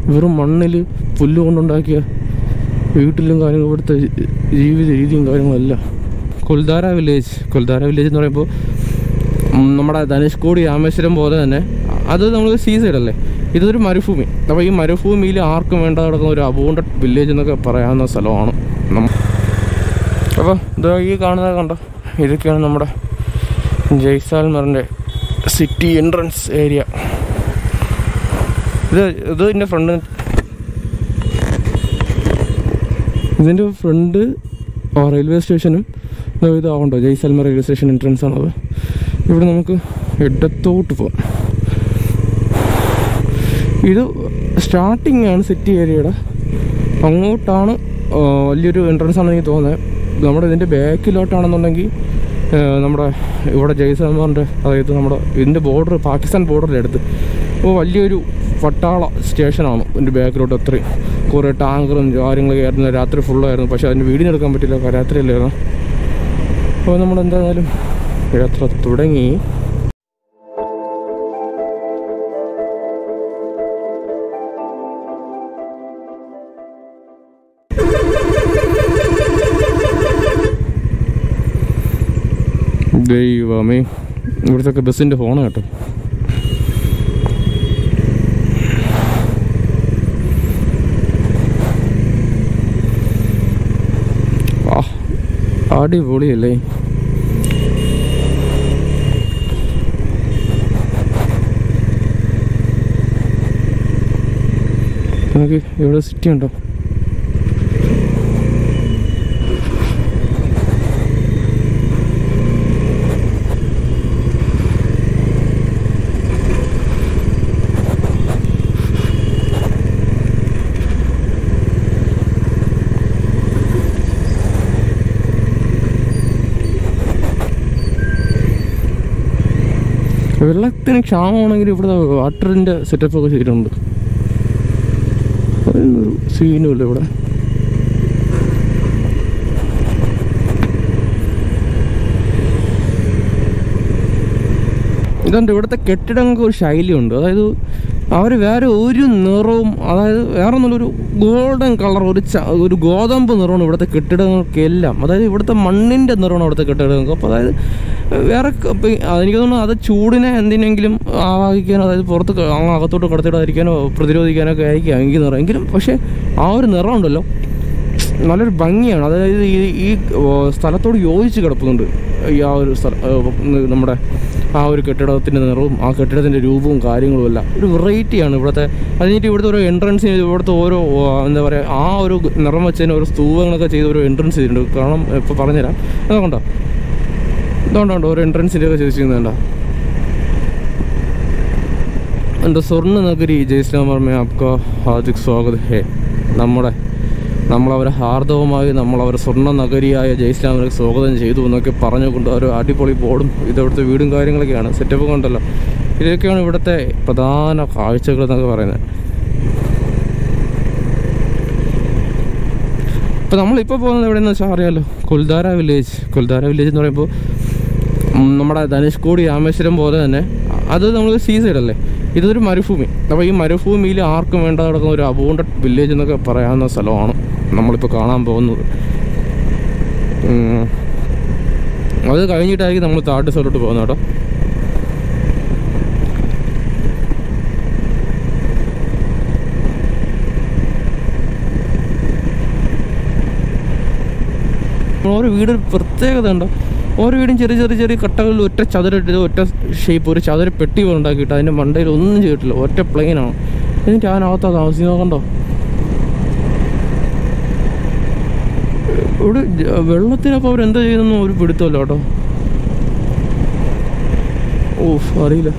വെറും മണ്ണിൽ പുല്ല് കൊണ്ടുണ്ടാക്കിയ വീട്ടിലും കാര്യങ്ങളും ഇവിടുത്തെ ജീവിത രീതിയും കാര്യങ്ങളല്ല കൊൽദാര വില്ലേജ് കൊൽദാര വില്ലേജ് എന്ന് പറയുമ്പോൾ ഉം, നമ്മുടെ ധനുഷ്കോടി രാമേശ്വരം പോലെ തന്നെ അത് നമ്മൾ സീ സൈഡല്ലേ ഇതൊരു മരുഭൂമി അപ്പോൾ ഈ മരുഭൂമിയിൽ ആർക്കും വേണ്ടാതെ കിടക്കുന്ന ഒരു അബോണ്ടഡ് വില്ലേജ് എന്നൊക്കെ പറയാവുന്ന സ്ഥലമാണ് നമ്മ അപ്പോൾ ഇതാ ഈ കാണുന്നത് കണ്ടോ ഇതൊക്കെയാണ് നമ്മുടെ ജയ്സാൽമറിൻ്റെ സിറ്റി എൻട്രൻസ് ഏരിയ ഇത് ഇത് ഇതിൻ്റെ ഫ്രണ്ട് ഇതിൻ്റെ ഫ്രണ്ട് റെയിൽവേ സ്റ്റേഷനും ദാ ഇതാവണ്ടോ ജയ്സാൽമർ റെയിൽവേ സ്റ്റേഷൻ എൻട്രൻസ് ആണത് ഇവിടെ നമുക്ക് ഇടത്തോട്ട് പോവാം ഇത് സ്റ്റാർട്ടിംഗ് ആണ് സിറ്റി ഏരിയയുടെ അങ്ങോട്ടാണ് ആ, വലിയൊരു എൻട്രൻസ് ആണെന്ന് എനിക്ക് തോന്നുന്നത് നമ്മുടെ ഇതിൻ്റെ ബാക്കിലോട്ടാണെന്നുണ്ടെങ്കിൽ ആ, നമ്മുടെ ഇവിടെ ജയ്സൽമാറിൻ്റെ അതായത് നമ്മുടെ ഇതിൻ്റെ ബോർഡർ പാകിസ്ഥാൻ ബോർഡറിൻ്റെ അടുത്ത് അപ്പോൾ വലിയൊരു പട്ടാള സ്റ്റേഷനാണ് ഇതിൻ്റെ ബാക്കിലോട്ട് അത്രയും കുറേ ടാങ്കറും കാര്യങ്ങളൊക്കെ ആയിരുന്നു രാത്രി ഫുള്ളായിരുന്നു പക്ഷേ അതിൻ്റെ വീടിന് എടുക്കാൻ പറ്റില്ല രാത്രിയല്ലായിരുന്നു അപ്പോൾ നമ്മൾ എന്തായാലും യാത്ര തുടങ്ങി ദൈവമേ ഇവിടുത്തെ ബസ്സിൻ്റെ ഫോണ് കേട്ടോ ആ അടിപൊളിയല്ലേ നമുക്ക് ഇവിടെ സിറ്റി ഉണ്ടോ വെള്ളത്തിന് ക്ഷാമമാണെങ്കിൽ ഇവിടെ വാട്ടറിൻ്റെ സെറ്റപ്പ് ഒക്കെ ചെയ്തിട്ടുണ്ട് അതിനൊരു സീനുമില്ല ഇവിടെ ഇതുണ്ട് ഇവിടുത്തെ കെട്ടിടങ്ങൾക്ക് ഒരു ശൈലിയുണ്ട് അതായത് അവർ വേറെ ഒരു നിറവും അതായത് വേറെ ഒന്നുമില്ല ഒരു ഗോൾഡൻ കളർ ഒരു ച ഒരു ഗോതമ്പ് നിറമാണ് ഇവിടുത്തെ കെട്ടിടങ്ങൾക്കെല്ലാം അതായത് ഇവിടുത്തെ മണ്ണിൻ്റെ നിറമാണ് ഇവിടുത്തെ കെട്ടിടങ്ങൾക്ക് അപ്പോൾ അതായത് വേറെ ക- ഇപ്പം എനിക്ക് തോന്നുന്നു അത് ചൂടിനെ എന്തിനെങ്കിലും ആവാഹിക്കാനോ അതായത് പുറത്ത് ക- അങ്ങ് അകത്തോട്ട് കടത്തിടാതിരിക്കാനോ പ്രതിരോധിക്കാനോ ഒക്കെ ആയിരിക്കാം എനിക്ക് നിറം എങ്കിലും പക്ഷേ ആ ഒരു നിറം ഉണ്ടല്ലോ നല്ലൊരു ഭംഗിയാണ് അതായത് ഈ ഈ ഓ, സ്ഥലത്തോട് യോജിച്ച് കിടപ്പുന്നുണ്ട് ഈ ആ ഒരു സ്ഥലം ഏ, നമ്മുടെ ആ ഒരു കെട്ടിടത്തിൻ്റെ നിറവും ആ കെട്ടിടത്തിൻ്റെ രൂപവും കാര്യങ്ങളും എല്ലാം ഒരു വെറൈറ്റിയാണ് ഇവിടുത്തെ അത് കഴിഞ്ഞിട്ട് ഇവിടുത്തെ ഓരോ എൻട്രൻസിന് ഇവിടുത്തെ ഓരോ ഓ, എന്താ പറയുക ആ ഒരു നിറം വെച്ചതിന് ഓരോ സ്തൂപങ്ങളൊക്കെ ചെയ്ത് ഒരു എൻട്രൻസ് ചെയ്തിട്ടുണ്ട് കാരണം ഇപ്പോൾ പറഞ്ഞുതരാം അതുകൊണ്ടോ ഇതുകൊണ്ടോ ഒരു എൻട്രൻസിൻ്റെ ഒക്കെ ചോദിച്ചിരുന്നുണ്ടോ എന്താ സ്വർണ്ണ നഗരി ജയ്സ്ലാമർ മേ ആപ്കോ ഹാർദിക് സ്വാഗത് ഹേ നമ്മുടെ നമ്മളവരെ ഹാർദവമായി നമ്മളവരെ സ്വർണ്ണ നഗരിയായ ജയ്സ്ലാമിലേക്ക് സ്വാഗതം ചെയ്തു എന്നൊക്കെ പറഞ്ഞുകൊണ്ട് ഒരു അടിപൊളി ബോർഡും ഇതവിടുത്തെ വീടും കാര്യങ്ങളൊക്കെയാണ് സെറ്റപ്പ് കൊണ്ടല്ലോ ഇതൊക്കെയാണ് ഇവിടുത്തെ പ്രധാന കാഴ്ചകൾ എന്നൊക്കെ പറയുന്നത് ഇപ്പോൾ നമ്മളിപ്പോൾ പോകുന്നത് എവിടെയെന്ന് വെച്ചാൽ അറിയാമല്ലോ കൊൽദാര വില്ലേജ് കൊൽദാര വില്ലേജ് എന്ന് പറയുമ്പോൾ ഉം, നമ്മുടെ ധനുഷ്കോടി രാമേശ്വരം പോലെ തന്നെ അത് നമ്മൾ സീ സൈഡല്ലേ ഇതൊരു മരുഭൂമി അപ്പോൾ ഈ മരുഭൂമിയിൽ ആർക്കും വേണ്ടാതെ കിടക്കുന്ന ഒരു അബോണ്ടഡ് വില്ലേജ് എന്നൊക്കെ പറയാവുന്ന സ്ഥലമാണ് നമ്മളിപ്പോൾ കാണാൻ പോകുന്നത് ഉം. അത് കഴിഞ്ഞിട്ടായിരിക്കും നമ്മൾ താട്ട് സൈഡോട്ട് പോകുന്നത് കേട്ടോ ഓരോ വീട് പ്രത്യേകത ഉണ്ടോ ഓരോ വീടും ചെറിയ ചെറിയ ചെറിയ കട്ടകളിൽ ഒറ്റ ചതുരിട്ട് ഒറ്റ ഷേപ്പ് ഒരു ചതുര പെട്ടി പോലെ ഉണ്ടാക്കിയിട്ട് അതിൻ്റെ മണ്ടയിൽ ഒന്നും ചെയ്തിട്ടില്ല ഒറ്റ പ്ലെയിനാണ് എന്നിട്ട് അതിനകത്താ താമസിക്കുന്നത് കണ്ടോ ഇവിടെ ജ- വെള്ളത്തിനപ്പോൾ അവരെന്താ ചെയ്യുന്നു ഒരു പിടുത്തമല്ല കേട്ടോ ഓഫ് അറിയില്ല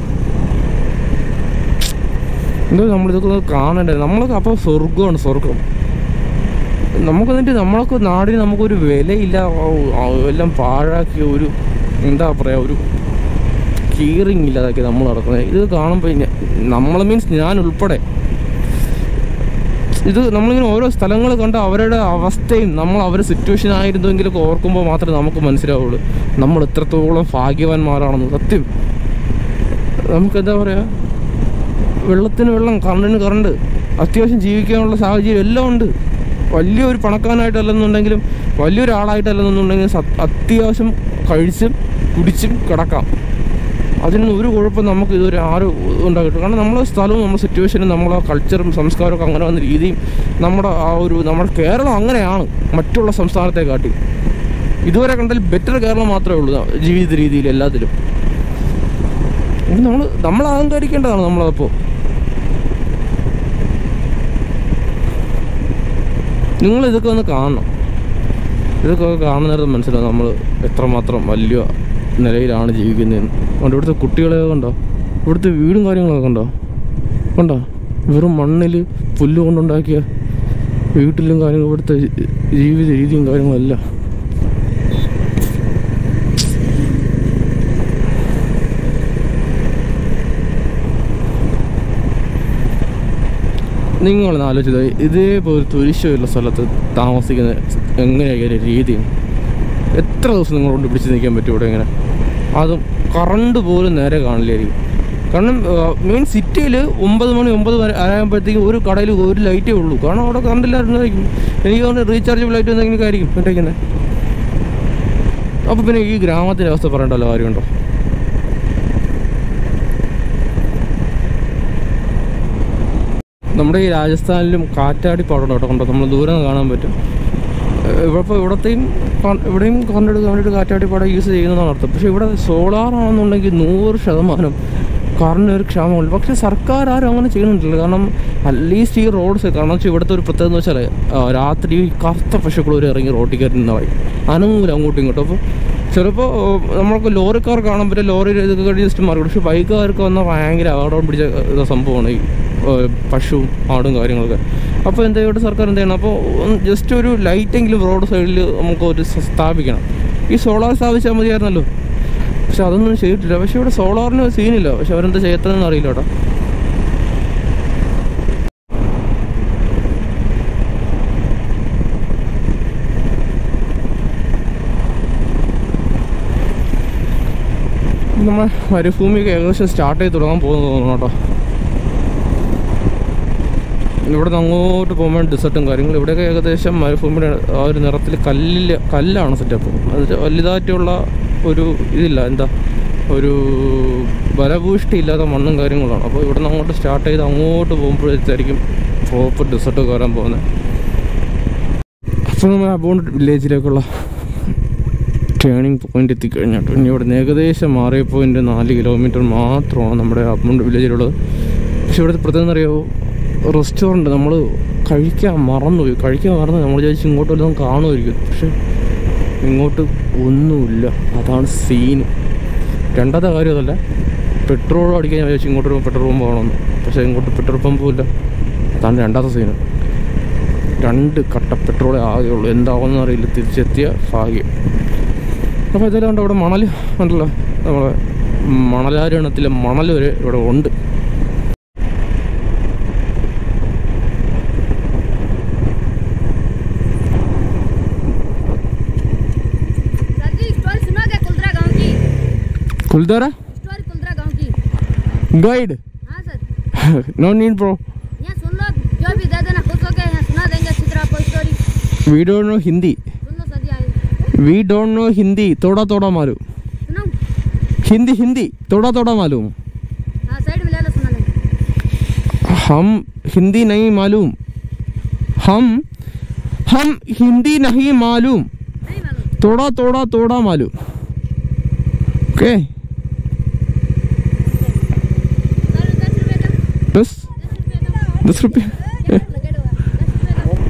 എന്താ നമ്മളിതൊക്കെ ഒന്ന് കാണണ്ടേ നമ്മളൊക്കെ അപ്പോൾ സ്വർഗമാണ് സ്വർഗം നമുക്ക് എന്നിട്ട് നമ്മളൊക്കെ നാടിന് നമുക്കൊരു വിലയില്ല ഓ, ആ, എല്ലാം പാഴാക്കി ഒരു എന്താ പറയുക ഒരു കീറിങ് ഇല്ലാതാക്കി നമ്മൾ നടക്കുന്നത് ഇത് കാണുമ്പോൾ നമ്മൾ മീൻസ് ഞാൻ ഉൾപ്പെടെ ഇത് നമ്മളിങ്ങനെ ഓരോ സ്ഥലങ്ങൾ കണ്ട് അവരുടെ അവസ്ഥയും നമ്മൾ അവരുടെ സിറ്റുവേഷൻ ആയിരുന്നെങ്കിലൊക്കെ ഓർക്കുമ്പോൾ മാത്രമേ നമുക്ക് മനസ്സിലാവുള്ളൂ നമ്മൾ എത്രത്തോളം ഭാഗ്യവാന്മാരാണെന്ന് സത്യം നമുക്ക് എന്താ പറയുക വെള്ളത്തിന് വെള്ളം കറണ്ടിന് കറണ്ട് അത്യാവശ്യം ജീവിക്കാനുള്ള സാഹചര്യം എല്ലാം ഉണ്ട് വലിയൊരു പണക്കാരനായിട്ടല്ലെന്നുണ്ടെങ്കിലും വലിയൊരാളായിട്ടല്ലെന്നുണ്ടെങ്കിലും സ- അത്യാവശ്യം കഴിച്ചും കുടിച്ചും കിടക്കാം അതിനൊന്നും ഒരു കുഴപ്പം നമുക്ക് ഇതുവരെ ആരും ഉണ്ടാക്കിയിട്ട് കാരണം നമ്മളെ സ്ഥലവും നമ്മുടെ സിറ്റുവേഷനും നമ്മളെ കൾച്ചറും സംസ്കാരമൊക്കെ അങ്ങനെ വന്ന രീതിയും നമ്മുടെ ആ ഒരു നമ്മുടെ കേരളം അങ്ങനെയാണ് മറ്റുള്ള സംസ്ഥാനത്തെ കാട്ടി ഇതുവരെ കണ്ടാൽ ബെറ്റർ കേരളം മാത്രമേ ഉള്ളൂ ജീവിത രീതിയിൽ എല്ലാത്തിലും നമ്മൾ നമ്മൾ അഹങ്കരിക്കേണ്ടതാണ് നമ്മളപ്പോൾ നിങ്ങൾ ഇതൊക്കെ ഒന്ന് കാണണം ഇതൊക്കെ കാണുന്നേരം മനസ്സിലാവും നമ്മൾ എത്രമാത്രം വലിയ നിലയിലാണ് ജീവിക്കുന്നതെന്ന് അതുകൊണ്ട് ഇവിടുത്തെ കുട്ടികളെ കണ്ടോ ഇവിടുത്തെ വീടും കാര്യങ്ങളൊക്കെ കണ്ടോ കണ്ടോ വെറും മണ്ണിൽ പുല്ല് കൊണ്ടുണ്ടാക്കിയ വീട്ടിലും കാര്യങ്ങളും ഇവിടുത്തെ ജീവിത രീതിയും കാര്യങ്ങളും എല്ലാം നിങ്ങൾ ആലോചിച്ചത് ഇതേപോലെ തുരിശമുള്ള സ്ഥലത്ത് താമസിക്കുന്ന എങ്ങനെയായിരിക്കും രീതി എത്ര ദിവസം നിങ്ങളോട് പിടിച്ച് നിൽക്കാൻ പറ്റും ഇവിടെ ഇങ്ങനെ അതും കറണ്ട് പോലും നേരെ കാണില്ലായിരിക്കും കാരണം മെയിൻ സിറ്റിയിൽ ഒമ്പത് മണി ഒമ്പത് വരെ ആകുമ്പോഴത്തേക്കും ഒരു കടയിൽ ഒരു ലൈറ്റേ ഉള്ളൂ കാരണം അവിടെ കറണ്ട് ഇല്ലായിരുന്നായിരിക്കും എനിക്ക് തോന്നുന്നു റീചാർജബിൾ ലൈറ്റ് എന്തെങ്കിലും ആയിരിക്കും ഇട്ടേക്കുന്നത് അപ്പോൾ പിന്നെ ഈ ഗ്രാമത്തിൻ്റെ അവസ്ഥ പറയേണ്ടല്ലോ കാര്യമുണ്ടോ നമ്മുടെ ഈ രാജസ്ഥാനിലും കാറ്റാടി പാടുണ്ട് കേട്ടോ കണ്ടോ നമ്മൾ ദൂരെ നിന്ന് കാണാൻ പറ്റും ഇപ്പോൾ ഇവിടത്തെയും കാ- ഇവിടെയും കറണ്ട് കറണ്ട് കാറ്റാടി പാടം യൂസ് ചെയ്യുന്നതാണ് അർത്ഥം പക്ഷേ ഇവിടെ സോളാർ ആണെന്നുണ്ടെങ്കിൽ നൂറ് ശതമാനം കറണ്ട് ഒരു ക്ഷാമമില്ല പക്ഷേ സർക്കാർ ആരും അങ്ങനെ ചെയ്യുന്നുണ്ടല്ലോ കാരണം അറ്റ്ലീസ്റ്റ് ഈ റോഡ്സ് കാരണം വെച്ചാൽ ഇവിടുത്തെ ഒരു പ്രത്യേകത എന്ന് വെച്ചാൽ ആ, രാത്രി ഈ കറുത്ത പശുക്കൾ ഒരു ഇറങ്ങി റോട്ടിൽ കയറി നിന്നതായി അനങ്ങൂല അങ്ങോട്ടും ഇങ്ങോട്ടും അപ്പോൾ ചിലപ്പോൾ നമ്മൾക്ക് ലോറിക്കാർ കാണാൻ പറ്റും ലോറി ഇതൊക്കെ കഴിഞ്ഞ് ജസ്റ്റ് മാറി പക്ഷേ ബൈക്കുകാർക്ക് വന്നാൽ ഭയങ്കര അപകടം പിടിച്ച ഇത് സംഭവമാണ് ഈ ഏഹ്, പശുവും ആടും കാര്യങ്ങളൊക്കെ അപ്പോൾ എന്താ ഇവിടെ സർക്കാർ എന്ത് ചെയ്യണം അപ്പോൾ ജസ്റ്റ് ഒരു ലൈറ്റെങ്കിലും റോഡ് സൈഡിൽ നമുക്ക് ഒരു സ- സ്ഥാപിക്കണം ഈ സോളാർ സ്ഥാപിച്ചാൽ മതിയായിരുന്നല്ലോ പക്ഷെ അതൊന്നും ചെയ്തിട്ടില്ല പക്ഷെ ഇവിടെ സോളാറിന് സീനില്ല പക്ഷെ അവരെന്താ ചെയ്യത്തതെന്ന് അറിയില്ല കേട്ടോ നമ്മൾ മരുഭൂമിയൊക്കെ ഏകദേശം സ്റ്റാർട്ട് ചെയ്ത് തുടങ്ങാൻ പോകുന്നു തോന്നുന്നു കേട്ടോ ഇവിടെ നിന്ന് അങ്ങോട്ട് പോകുമ്പോൾ ഡിസർട്ടും കാര്യങ്ങളും ഇവിടെയൊക്കെ ഏകദേശം മരുഭൂമിയുടെ ആ ഒരു നിറത്തിൽ കല്ലിൽ കല്ലാണ് സെറ്റപ്പ് അത് വലുതായിട്ടുള്ള ഒരു ഇതില്ല എന്താ ഒരു ബലഭൂഷ്ടി ഇല്ലാത്ത മണ്ണും കാര്യങ്ങളാണ് അപ്പോൾ ഇവിടെ നിന്ന് അങ്ങോട്ട് സ്റ്റാർട്ട് ചെയ്ത് അങ്ങോട്ട് പോകുമ്പോഴത്തേക്കും പ്രോപ്പർ ഡിസർട്ട് കയറാൻ പോകുന്നത് അപ്പോൾ നമ്മൾ അബോണ്ട് വില്ലേജിലേക്കുള്ള ടേണിംഗ് പോയിന്റ് എത്തിക്കഴിഞ്ഞിട്ട് ഇനി ഇവിടെ നിന്ന് ഏകദേശം ആറ് പോയിൻറ്റ് നാല് കിലോമീറ്റർ മാത്രമാണ് നമ്മുടെ അബോണ്ട് വില്ലേജിലുള്ളത് പക്ഷെ ഇവിടുത്തെ പ്രത്യേകം അറിയാമോ റെസ്റ്റോറൻറ്റ് നമ്മൾ കഴിക്കാൻ മറന്നുപോയി കഴിക്കാൻ മറന്ന് നമ്മൾ വിചാരിച്ച് ഇങ്ങോട്ട് വല്ലതും കാണുമായിരിക്കും പക്ഷെ ഇങ്ങോട്ട് ഒന്നുമില്ല അതാണ് സീൻ രണ്ടാമത്തെ കാര്യം അതല്ല പെട്രോൾ അടിക്കാൻ ഞാൻ വിചാരിച്ചു ഇങ്ങോട്ട് ഒരു പെട്രോൾ പമ്പ് വേണമെന്ന് പക്ഷേ ഇങ്ങോട്ട് പെട്രോൾ പമ്പും ഇല്ല അതാണ് രണ്ടാമത്തെ സീന് രണ്ട് കട്ട പെട്രോളേ ആകെയുള്ളൂ എന്താവുമെന്ന് അറിയില്ല തിരിച്ചെത്തിയ ഭാഗ്യം അപ്പോൾ ഇതെല്ലാം ഉണ്ട് ഇവിടെ മണൽ ഉണ്ടല്ലോ നമ്മളെ മണലാരണത്തിലെ മണൽ വരെ ഇവിടെ ഉണ്ട് सर जी स्टोरी सुनोगे कुलदरा गांव की കുൽദാര स्टोरी कुलदरा गांव की ഗൈഡ് हाँ सर നോ നീഡ് ബ്രോ यहाँ सुन लो जो भी दे देना खुश होके यहाँ सुना देंगे अच्छी तरह आपको story we don't know Hindi सुन लो सर जी आए വി ഡോണ്ട് നോ ഹിന്ദി തോടാ തോടാ മാലൂം सुनाऊं हिंदी हिंदी थोड़ा थोड़ा मालूम हाँ साइड में ले लो सुना लेंगे हम हिंदी नहीं मालूम हम हम हिंदी नहीं मालूम नहीं मालूम थोड़ा थोड़ा थोड़ा मालूम ओके सर दस रुपये दो बस दस रुपये दो दस रुपये क्या लगे दो दस रुपये दो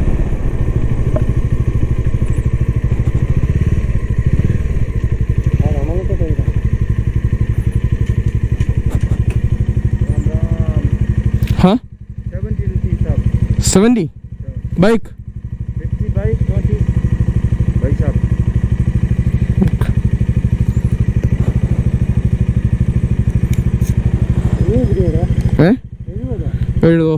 हाँ 70 rupees up. Seventy bike 50 by 20 by shop. ഏ എഴുതോ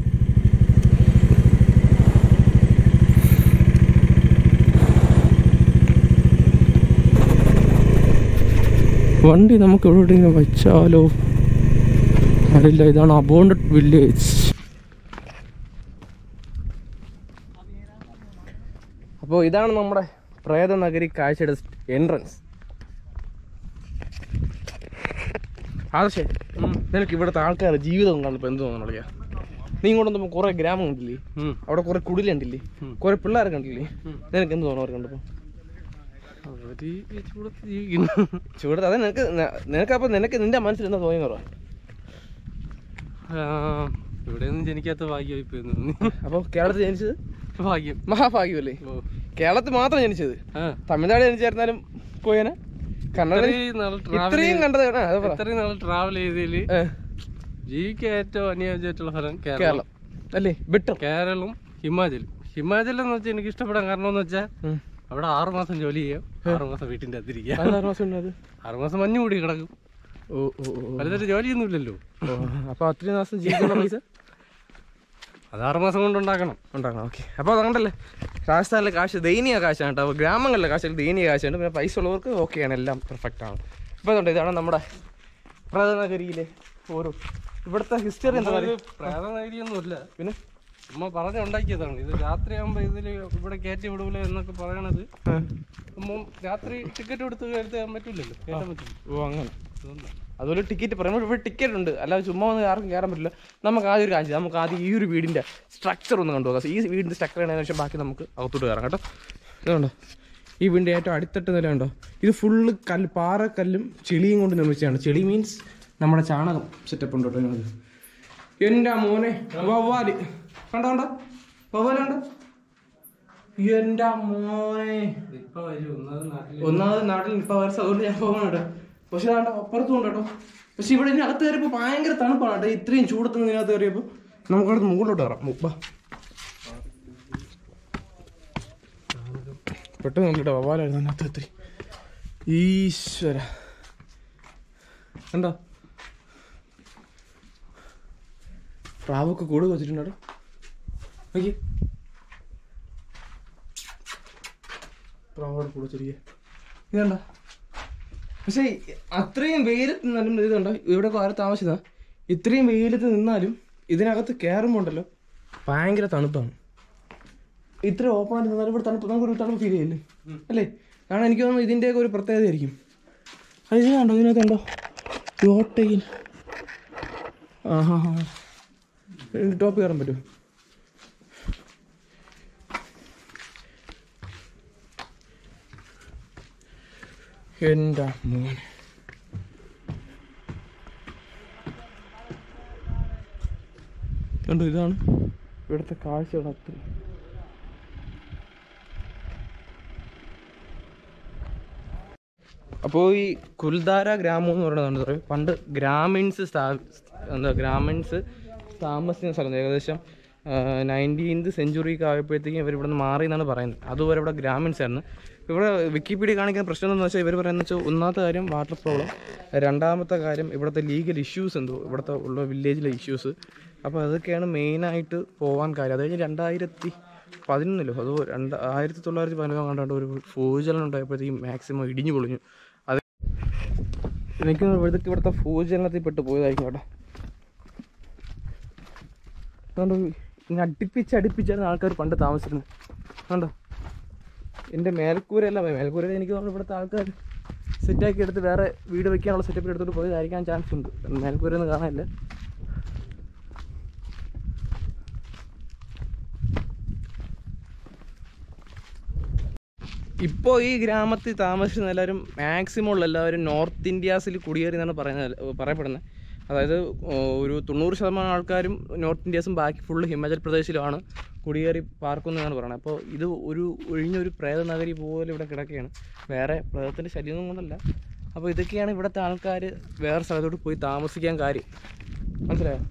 വണ്ടി നമുക്ക് എവിടെയെങ്കിലും വെച്ചാലോ അറിയില്ല ഇതാണ് അബോണ്ടഡ് വില്ലേജ് അപ്പോൾ ഇതാണ് നമ്മുടെ പ്രേതനഗരി കാഴ്ചയുടെ എൻട്രൻസ് ആദർശേ നിനക്ക് ഇവിടുത്തെ ആൾക്കാരുടെ ജീവിതം കാണുമ്പോൾ എന്ത് തോന്നുന്നു നീ ഇങ്ങോട്ട് വന്നപ്പോൾ കുറേ ഗ്രാമം കണ്ടില്ലേ അവിടെ കുറേ കുടിൽ കണ്ടില്ലേ കുറേ പിള്ളേരെ കണ്ടില്ലേ നിനക്ക് എന്ത് തോന്നുന്നു അവർ കണ്ടപ്പോൾ അവര് ഈ ചൂടത്ത് ജീവിക്കുന്നു ചൂടത്ത് അതെ നിനക്ക് ന- നിനക്കപ്പോൾ നിനക്ക് നിന്റെ മനസ്സിൽ എന്താ തോന്നി പറ ആ, ഇവിടെ ഒന്നും ജനിക്കാത്ത ഭാഗ്യമായി പോയി തോന്നി അപ്പോൾ കേരളത്തിൽ ജനിച്ചത് ഭാഗ്യം മഹാഭാഗ്യമല്ലേ ഓ കേരളത്തിൽ മാത്രം ജനിച്ചത് ആ തമിഴ്നാട് ജനിച്ചായിരുന്നാലും പോയേനെ കന്നഡ ഇത്രയും നാൾ ട്രാവൽ ഇത്രയും കണ്ടത് ആ, അത് പറ ഇത്രയും നാൾ ട്രാവൽ ചെയ്തതിൽ ഏ, ജീവിക്കാൻ ഏറ്റവും അനുയോജ്യമായിട്ടുള്ള സ്ഥലം കേരളം കേരളം അല്ലേ ബെറ്റർ കേരളം ഹിമാചലും ഹിമാചൽ എന്ന് വെച്ചാൽ എനിക്ക് ഇഷ്ടപ്പെടാൻ കാരണം എന്ന് വെച്ചാൽ അവിടെ ആറ് മാസം ജോലി ചെയ്യാം ആറ് മാസം വീട്ടിൻ്റെ അകത്തിരിക്കാം പതിനാറ് മാസം ഉണ്ട് അത് ആറ് മാസം മഞ്ഞ് കൂടി കിടക്കും ഓ ഓ ഓ പലതരം ജോലിയൊന്നും ഇല്ലല്ലോ ഓ അപ്പോൾ അത്രയും മാസം ജീവിക്കുന്ന പൈസ അത് ആറ് മാസം കൊണ്ട് ഉണ്ടാക്കണം ഉണ്ടാക്കണം ഓക്കെ അപ്പോൾ അതുകൊണ്ടല്ലേ രാജസ്ഥാനിലെ കാശ് ദയനീയ കാശാണ് കേട്ടോ അപ്പോൾ ഗ്രാമങ്ങളിലെ കാശ് ദയനീയ കാശുണ്ട് പിന്നെ പൈസ ഉള്ളവർക്ക് ഓക്കെയാണ് എല്ലാം പെർഫെക്റ്റ് ആണ് ഇപ്പോൾ അതുകൊണ്ട് ഇതാണ് നമ്മുടെ പ്രധാനഗരിയിലെ ഓരോ ഇവിടുത്തെ ഹിസ്റ്ററി എന്താ പറയുക പ്രേതനഗരിയൊന്നുമില്ല പിന്നെ അമ്മ പറഞ്ഞുണ്ടാക്കിയതാണ് ഇത് രാത്രിയാകുമ്പോ ഇതില് ഇവിടെ കയറ്റി വിടൂല എന്നൊക്കെ പറയണത് അമ്മ രാത്രി ടിക്കറ്റ് കൊടുത്ത് കയറ്റാൻ പറ്റൂലല്ലോ കയറ്റാൻ പറ്റില്ല ഓ അങ്ങനെ അതുകൊണ്ടാണ് അതുപോലെ ടിക്കറ്റ് പറയുമ്പോൾ ഇവിടെ ടിക്കറ്റ് ഉണ്ട് അല്ലാതെ ചുമ്മാ ഒന്നും ആർക്കും കയറാൻ പറ്റില്ല നമുക്ക് ആദ്യം ഒരു കാര്യം ചെയ്യാം. നമുക്ക് ആദ്യം ഈ ഒരു വീടിൻ്റെ സ്ട്രക്ചർ ഒന്ന് കണ്ടുപോകാം ഈ വീടിൻ്റെ സ്ട്രക്ചർ ആയതിനു ശേഷം ബാക്കി നമുക്ക് അകത്തോട്ട് കയറാം കേട്ടോ ഇതുണ്ടോ ഈ വീടിൻ്റെ ഏറ്റവും അടിത്തട്ട് നില ഉണ്ടോ ഇത് ഫുള്ള് കല്ല് പാറക്കല്ലും ചെളിയും കൊണ്ട് നിർമ്മിച്ചതാണ് ചെളി മീൻസ് നമ്മുടെ ചാണകം സെറ്റപ്പ് ഉണ്ട് കേട്ടോ ഇതിനകത്ത് എൻ്റെ മോനെ വവ്വാല് കണ്ടോ കണ്ടോ വവ്വാല് കണ്ടോ എൻ്റെ മോനെ ഇപ്പൊ വരും ഒന്നാമത് നാട്ടില് ഒന്നാമത് നാട്ടിൽ ഇപ്പൊ വൈറസ് അതുകൊണ്ട് ഞാൻ പോകണം കേട്ടോ പക്ഷെ അതാണ്ട് അപ്പുറത്തും ഉണ്ട് കേട്ടോ പക്ഷെ ഇവിടെ ഇനി അകത്ത് കയറിയപ്പോ ഭയങ്കര തണുപ്പാണ് കേട്ടോ ഇത്രയും ചൂടത്ത് ഇതിനകത്ത് കയറിയപ്പോ നമുക്ക് അവിടെ മുകളിലോട്ട് കയറാം മുപ്പ പെട്ടെന്ന് കണ്ടിട്ടോ വവാലായിരുന്നു അതിനകത്ത് എത്തി ഈശ്വര കണ്ടോ പ്രാവൊക്കെ കൂട് വെച്ചിട്ടുണ്ട് കേട്ടോ നോക്കി പ്രാവോട് കൂടെ ചെറിയ ഇതണ്ട പക്ഷേ അത്രയും വെയിലത്ത് നിന്നാലും ഇതുണ്ടോ ഇവിടെ ആരും താമസിക്കുന്ന ഇത്രയും വെയിലത്ത് നിന്നാലും ഇതിനകത്ത് കയറുമ്പോൾ ഉണ്ടല്ലോ ഭയങ്കര തണുപ്പാണ് ഇത്ര ഓപ്പൺ ആയിട്ട് നിന്നാലും ഇവിടെ തണുപ്പ് നമുക്കൊരു തണുപ്പ് ഫീൽ ചെയ്യില്ലേ അല്ലേ കാരണം എനിക്ക് തോന്നുന്നു ഇതിൻ്റെയൊക്കെ ഒരു പ്രത്യേകത ആയിരിക്കും അത് ഇതിനുണ്ടോ ഇതിനകത്തുണ്ടോ യോട്ടയിൽ ആ ഹാ ഹാ ടോപ്പ് കയറാൻ പറ്റുമോ എൻ്റെ മോനെ കണ്ടോ ഇതാണ് ഇവിടുത്തെ കാഴ്ചകൾ അത്ര അപ്പോൾ ഈ കുൽധാര ഗ്രാമം എന്ന് പറയുന്നത് എന്താ പറയുക പണ്ട് ഗ്രാമീൺസ് സ്ഥാ എന്താ ഗ്രാമീൺസ് താമസിക്കുന്ന സ്ഥലം ഏകദേശം നയൻറ്റീൻത് സെഞ്ചുറിക്ക് ആയപ്പോഴത്തേക്കും ഇവർ ഇവിടെ നിന്ന് മാറി എന്നാണ് പറയുന്നത് അതുവരെ ഇവിടെ ഗ്രാമീൺസ് ആയിരുന്നു ഇവിടെ വിക്കിപീഡിയ കാണിക്കുന്ന പ്രശ്നം എന്താണെന്ന് വെച്ചാൽ ഇവർ പറയുന്നത് വെച്ചാൽ ഒന്നാമത്തെ കാര്യം വാട്ടർ പ്രോബ്ലം രണ്ടാമത്തെ കാര്യം ഇവിടുത്തെ ലീഗൽ ഇഷ്യൂസ് എന്തോ ഇവിടുത്തെ ഉള്ള വില്ലേജിലെ ഇഷ്യൂസ് അപ്പോൾ അതൊക്കെയാണ് മെയിനായിട്ട് പോകാൻ കാര്യം അത് കഴിഞ്ഞ് രണ്ടായിരത്തി പതിനൊന്നിലോ അതോ രണ്ട് ആയിരത്തി തൊള്ളായിരത്തി പതിനൊന്നോ കണ്ടാണ്ട് ഒരു ഭൂചലനം ഉണ്ടായപ്പോഴത്തേക്കും മാക്സിമം ഇടിഞ്ഞു പൊളിഞ്ഞു അത് എനിക്ക് ഇവിടുത്തെ ഇവിടുത്തെ ഭൂചലനത്തിൽ പെട്ട് പോയതായിരിക്കും കേട്ടോ അതുകൊണ്ട് ഇങ്ങനെ അടുപ്പിച്ച് അടുപ്പിച്ചാണ് ആൾക്കാർ പണ്ട് താമസിച്ചിരുന്നത് കണ്ടോ എൻ്റെ മേൽക്കൂരയല്ല മേൽക്കൂര എനിക്ക് തോന്നുന്നു ഇവിടുത്തെ ആൾക്കാർ സെറ്റാക്കി എടുത്ത് വേറെ വീട് വെക്കാനുള്ള സെറ്റപ്പിൽ എടുത്തോട്ട് പോയതായിരിക്കാൻ ചാൻസ് ഉണ്ട് മേൽക്കൂരയൊന്നും കാണാനില്ല ഇപ്പോൾ ഈ ഗ്രാമത്തിൽ താമസിക്കുന്ന എല്ലാവരും മാക്സിമം ഉള്ള എല്ലാവരും നോർത്ത് ഇന്ത്യാസിൽ കുടിയേറി എന്നാണ് പറയുന്നത് പറയപ്പെടുന്നത് അതായത് ഓ, ഒരു തൊണ്ണൂറ് ശതമാനം ആൾക്കാരും നോർത്ത് ഇന്ത്യാസും ബാക്കി ഫുള്ള് ഹിമാചൽ പ്രദേശിലുമാണ് കുടിയേറി പാർക്കുന്നതാണ് പറയുന്നത് അപ്പോൾ ഇത് ഒരു ഒഴിഞ്ഞൊരു പ്രേത നഗരി പോലെ ഇവിടെ കിടക്കുകയാണ് വേറെ പ്രേതത്തിൻ്റെ ശല്യമൊന്നും കൊണ്ടല്ല അപ്പോൾ ഇതൊക്കെയാണ് ഇവിടുത്തെ ആൾക്കാർ വേറെ സ്ഥലത്തോട്ട് പോയി താമസിക്കാൻ കാര്യം മനസ്സിലായോ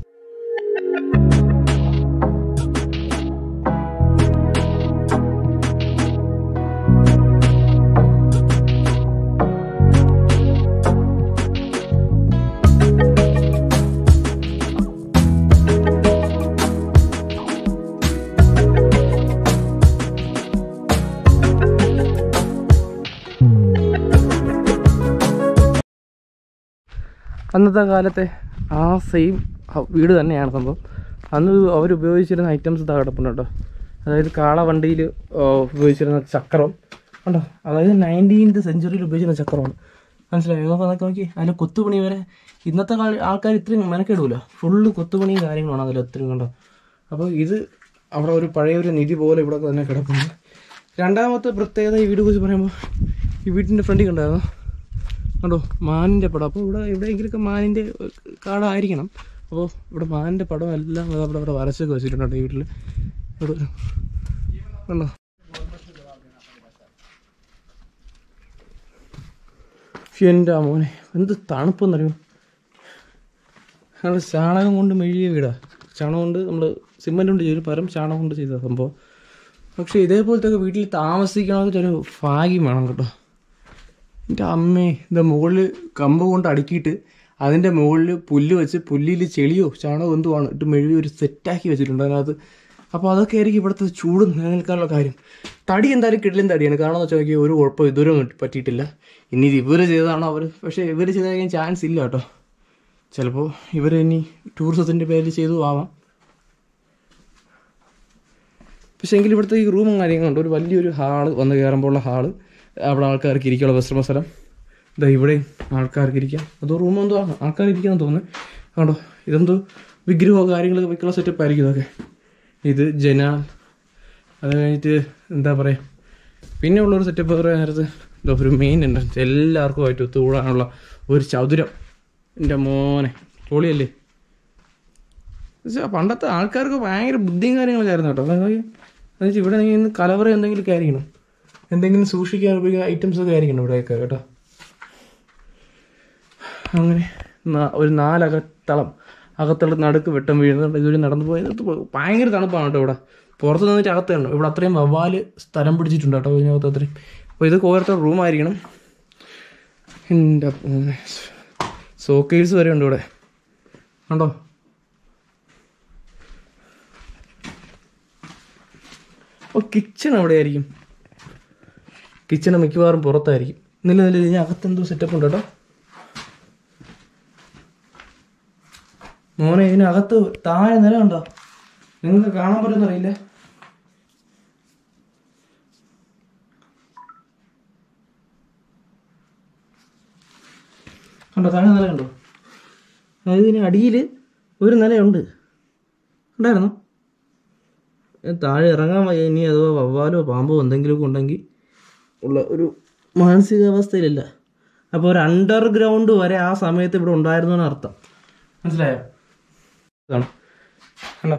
അന്നത്തെ കാലത്തെ ആ സെയിം വീട് തന്നെയാണ് സംഭവം അന്ന് അവർ ഉപയോഗിച്ചിരുന്ന ഐറ്റംസ് ഇതാ കിടപ്പുണ്ട് കേട്ടോ അതായത് കാളവണ്ടിയിൽ ഉപയോഗിച്ചിരുന്ന ചക്രം ഉണ്ടോ അതായത് നയൻറ്റീൻത് സെഞ്ചുറിയിൽ ഉപയോഗിച്ചിരുന്ന ചക്രമാണ് മനസ്സിലായോ അപ്പോൾ അതൊക്കെ നോക്കി അതിൽ കൊത്തുപണി വരെ ഇന്നത്തെ കാല ആൾക്കാർ ഇത്രയും മെനക്കെടൂല ഫുള്ള് കൊത്തുപണിയും കാര്യങ്ങളാണ് അതിൽ ഒത്തിരി കണ്ടോ അപ്പോൾ ഇത് അവിടെ ഒരു പഴയ ഒരു നിധി പോലെ ഇവിടെ തന്നെ കിടപ്പുണ്ട് രണ്ടാമത്തെ പ്രത്യേകത ഈ വീട് കുറിച്ച് പറയുമ്പോൾ ഈ വീട്ടിൻ്റെ ഫ്രണ്ടിൽ കണ്ടായിരുന്നു കണ്ടോ മാനിൻ്റെ പടം അപ്പോൾ ഇവിടെ എവിടെയെങ്കിലുമൊക്കെ മാനിൻ്റെ കാടായിരിക്കണം അപ്പോൾ ഇവിടെ മാനിൻ്റെ പടം എല്ലാം അത് അവിടെ അവിടെ വരച്ചൊക്കെ വെച്ചിട്ടുണ്ട് കേട്ടോ ഈ വീട്ടിൽ ഇവിടെ ഒരു- കണ്ടോ എൻ്റെ മോനെ എന്ത് തണുപ്പെന്നറിയോ ഞങ്ങൾ ചാണകം കൊണ്ട് മെഴുകിയ വീടാ ചാണകം കൊണ്ട് നമ്മൾ സിമെൻ്റ് കൊണ്ട് ചെയ്തു പരം ചാണകം കൊണ്ട് ചെയ്ത സംഭവം പക്ഷേ ഇതേപോലത്തെ ഒക്കെ വീട്ടിൽ താമസിക്കണമെന്ന് ഒരു ഭാഗ്യം വേണം കേട്ടോ എൻ്റെ അമ്മേ ഇത് മുകളിൽ കമ്പ് കൊണ്ട് അടുക്കിയിട്ട് അതിൻ്റെ മുകളിൽ പുല്ല് വെച്ച് പുല്ലിൽ ചെളിയോ ചാണകമോ എന്തോ ആണ് ഇട്ട് മെഴുകി ഒരു സെറ്റാക്കി വെച്ചിട്ടുണ്ട് അതിനകത്ത് അപ്പോൾ അതൊക്കെ ആയിരിക്കും ഇവിടുത്തെ ചൂട് നിലനിൽക്കാനുള്ള കാര്യം തടി എന്തായാലും കിടലും തടിയാണ് കാരണം എന്ന് വെച്ചാൽ നോക്കിയാൽ ഒരു കുഴപ്പം ഇതുവരെ ഒന്നും പറ്റിയിട്ടില്ല ഇനി ഇത് ഇവർ ചെയ്തതാണോ അവർ പക്ഷേ ഇവർ ചെയ്താൽ ചാൻസ് ഇല്ല കേട്ടോ ചിലപ്പോൾ ഇവർ ഇനി ടൂറിസത്തിൻ്റെ പേരിൽ ചെയ്തു ആവാം പക്ഷേ എങ്കിൽ ഇവിടുത്തെ ഈ റൂമും കാര്യങ്ങളുണ്ട് ഒരു വലിയൊരു ഹാള് വന്ന് കയറുമ്പോഴുള്ള ഹാള് അവിടെ ആൾക്കാർക്ക് ഇരിക്കാനുള്ള വിശ്രമ സ്ഥലം ഇതാ ഇവിടെ ആൾക്കാർക്ക് ഇരിക്കാം അതോ റൂം എന്തോ ആണ് ആൾക്കാർ ഇരിക്കാന്ന് തോന്നുന്നു കണ്ടോ ഇതെന്തോ വിഗ്രഹമോ കാര്യങ്ങളൊക്കെ വെക്കാനുള്ള സെറ്റപ്പ് ആയിരിക്കും ഇതൊക്കെ ഇത് ജനാൽ അത് കഴിഞ്ഞിട്ട് എന്താ പറയുക പിന്നെ ഉള്ളൊരു സെറ്റപ്പ് പറയാൻ നേരത്ത് ഇതാ ഒരു മെയിൻ എൻട്രൻസ് എല്ലാവർക്കും ആയിട്ട് ഒത്തുകൂടാനുള്ള ഒരു ചതുരം എൻ്റെ മോനെ പൊളിയല്ലേ പക്ഷേ പണ്ടത്തെ ആൾക്കാർക്ക് ഭയങ്കര ബുദ്ധിയും കാര്യങ്ങളൊക്കെ ആയിരുന്നു കേട്ടോ അതായത് എന്നുവെച്ചാൽ ഇവിടെ നീ ഇന്ന് കലവറ എന്തെങ്കിലും ആയിരിക്കണം എന്തെങ്കിലും സൂക്ഷിക്കാൻ ഉപയോഗിക്കുന്ന ഐറ്റംസ് ഒക്കെ ആയിരിക്കണം ഇവിടെയൊക്കെ കേട്ടോ അങ്ങനെ നാ- ഒരു നാലകത്തളം അകത്തളം നടുക്ക് വെട്ടം വീഴുന്നുണ്ട് ഇതുവരെ നടന്നു പോയത് ഇത് ഭയങ്കര തണുപ്പാണ് കേട്ടോ ഇവിടെ പുറത്ത് നിന്നിട്ട് അകത്ത് കണ്ടു ഇവിടെ അത്രയും വവ്വാല് സ്ഥലം പിടിച്ചിട്ടുണ്ട് കേട്ടോ ഇതിനകത്ത് അത്രയും അപ്പോൾ ഇത് ഓരോരുത്തർ റൂമായിരിക്കണം എൻ്റെ സോക്കേഴ്സ് വരെ ഉണ്ട് ഇവിടെ കണ്ടോ ഓ കിച്ചൺ എവിടെ ആയിരിക്കും കിച്ചൺ മിക്കവാറും പുറത്തായിരിക്കും നില നില ഇതിന് അകത്തെന്തോ സെറ്റപ്പ് ഉണ്ട് കേട്ടോ മോനെ ഇതിനകത്ത് താഴെ നില ഉണ്ടോ നിങ്ങൾക്ക് കാണാൻ പറ്റുന്നറിയില്ല കണ്ടോ താഴെ നില കണ്ടോ അതായത് ഇതിന് അടിയിൽ ഒരു നിലയുണ്ട് ഉണ്ടായിരുന്നോ ഏ, താഴെ ഇറങ്ങാൻ വയ്യ ഇനി അഥവാ വവ്വാലോ പാമ്പോ എന്തെങ്കിലുമൊക്കെ ഉണ്ടെങ്കിൽ ഉള്ള ഒരു മാനസികാവസ്ഥയിലല്ല അപ്പോൾ ഒരു അണ്ടർഗ്രൗണ്ട് വരെ ആ സമയത്ത് ഇവിടെ ഉണ്ടായിരുന്നു എന്ന് അർത്ഥം മനസ്സിലായോ ഇതാണ് കണ്ടോ